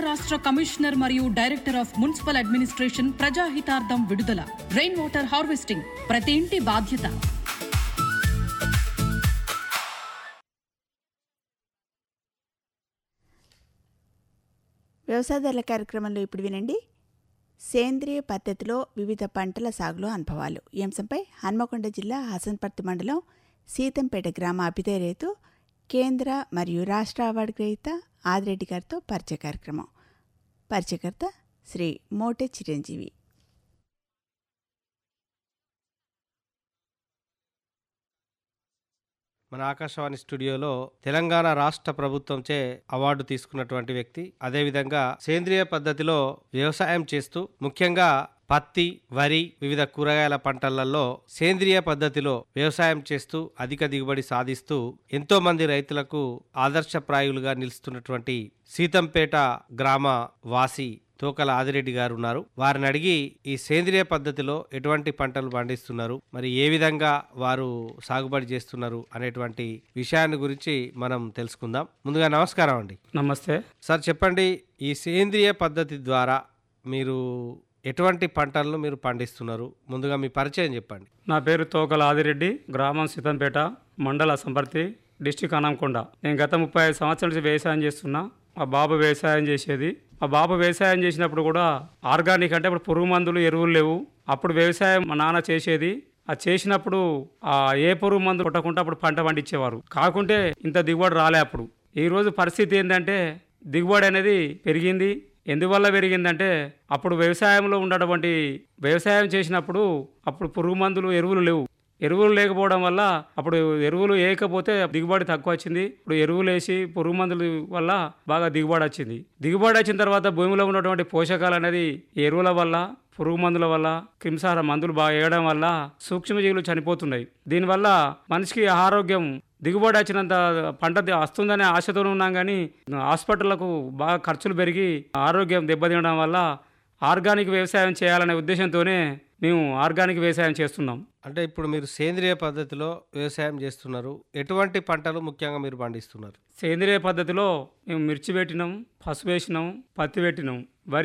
రాష్ట్ర కమిషనర్ మరియు director of municipal administration ప్రజాహితార్థం విడుదల రెయిన్ వాటర్ హార్వెస్టింగ్ ప్రతి ఇంటి బాధ్యత వ్యవసాయదారుల కార్యక్రమంలో ఇప్పుడు వినండి సేంద్రియ పద్ధతిలో వివిధ పంటల సాగులో అనుభవాలు ఈ అంశంపై హన్మకొండ జిల్లా హసన్పర్తి మండలం సీతంపేట గ్రామ అభ్యుదయ రైతు కేంద్ర మరియు రాష్ట్ర అవార్డు గ్రహీత ఆదిరెడ్డి గారితో పరిచయ కార్యక్రమం పరిచయకర్త శ్రీ మోటే చిరంజీవి మన ఆకాశవాణి స్టూడియోలో తెలంగాణ రాష్ట్ర ప్రభుత్వంచే అవార్డు తీసుకున్నటువంటి వ్యక్తి అదేవిధంగా సేంద్రియ పద్ధతిలో వ్యవసాయం చేస్తూ ముఖ్యంగా పత్తి వరి వివిధ కూరగాయల పంటలలో సేంద్రియ పద్ధతిలో వ్యవసాయం చేస్తూ అధిక దిగుబడి సాధిస్తూ ఎంతో మంది రైతులకు ఆదర్శప్రాయులుగా నిలుస్తున్నటువంటి సీతంపేట గ్రామ వాసి తోకల ఆదిరెడ్డి గారు ఉన్నారు వారిని అడిగి ఈ సేంద్రియ పద్ధతిలో ఎటువంటి పంటలు పండిస్తున్నారు మరి ఏ విధంగా వారు సాగుబడి చేస్తున్నారు అనేటువంటి విషయాన్ని గురించి మనం తెలుసుకుందాం ముందుగా నమస్కారం అండి నమస్తే సార్ చెప్పండి ఈ సేంద్రియ పద్ధతి ద్వారా మీరు ఎటువంటి పంటలను మీరు పండిస్తున్నారు ముందుగా మీ పరిచయం చెప్పండి నా పేరు తోకల ఆదిరెడ్డి గ్రామం సీతంపేట మండల సంపర్తి డిస్టిక్ అనంకొండ నేను గత ముప్పై ఐదు సంవత్సరాల నుంచి వ్యవసాయం చేస్తున్నా మా బాబు వ్యవసాయం చేసేది మా బాబు వ్యవసాయం చేసినప్పుడు కూడా ఆర్గానిక్ అంటే అప్పుడు పురుగు మందులు ఎరువులు లేవు అప్పుడు వ్యవసాయం మా నాన్న చేసేది ఆ చేసినప్పుడు ఆ ఏ పురుగు మందు కొట్టకుండా అప్పుడు పంట పండించేవారు కాకుంటే ఇంత దిగుబడి రాలే అప్పుడు ఈ రోజు పరిస్థితి ఏంటంటే దిగుబడి అనేది పెరిగింది ఎందువల్ల పెరిగిందంటే అప్పుడు వ్యవసాయంలో ఉన్నటువంటి వ్యవసాయం చేసినప్పుడు అప్పుడు పురుగు మందులు ఎరువులు లేవు ఎరువులు లేకపోవడం వల్ల అప్పుడు ఎరువులు వేయకపోతే దిగుబడి తక్కువ వచ్చింది ఇప్పుడు ఎరువులు వేసి పురుగు మందుల వల్ల బాగా దిగుబడి వచ్చింది దిగుబడి వచ్చిన తర్వాత భూమిలో ఉన్నటువంటి పోషకాలు అనేది ఈ ఎరువుల వల్ల పురుగు మందుల వల్ల క్రిమిసార మందులు బాగా వేయడం వల్ల సూక్ష్మజీవులు చనిపోతున్నాయి దీనివల్ల మనిషికి ఆరోగ్యం దిగుబడి వచ్చినంత పంట ది- వస్తుందనే ఆశతో ఉన్నాం కానీ హాస్పిటళ్లకు బాగా ఖర్చులు పెరిగి ఆరోగ్యం దెబ్బతినడం వల్ల ఆర్గానిక్ వ్యవసాయం చేయాలనే ఉద్దేశంతోనే మేము ఆర్గానిక్ వ్యవసాయం చేస్తున్నాం అంటే ఇప్పుడు మీరు సేంద్రియ పద్ధతిలో వ్యవసాయం చేస్తున్నారు ఎటువంటి పంటలు ముఖ్యంగా మీరు పండిస్తున్నారు సేంద్రియ పద్ధతిలో మేము మిర్చి పెట్టినాం పసుపు వేసినాం పత్తి పెట్టినాం వరి